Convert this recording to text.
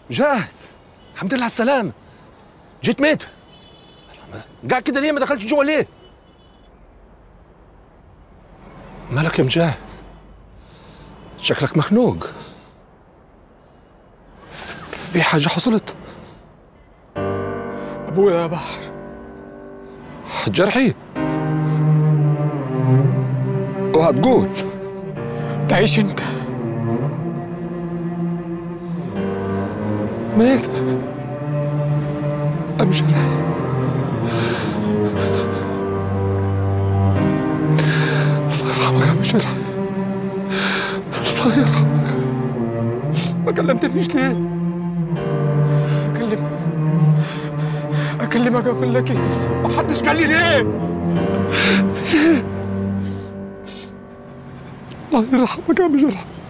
مجاهد الحمد لله على السلامة جيت ميت قاعد كده ليه ما دخلتش جوا ليه؟ مالك يا مجاهد؟ شكلك مخنوق في حاجة حصلت؟ ابويا يا بحر جرحي وهتقول تعيش انت ميت أم جرحي الله يرحمك يا أم جرحي الله يرحمك ما كلمتنيش ليه؟ اكلمك اكلمك اقول لك ايه بس ما حدش قال لي ليه؟ ليه؟ الله يرحمك يا أم جرحي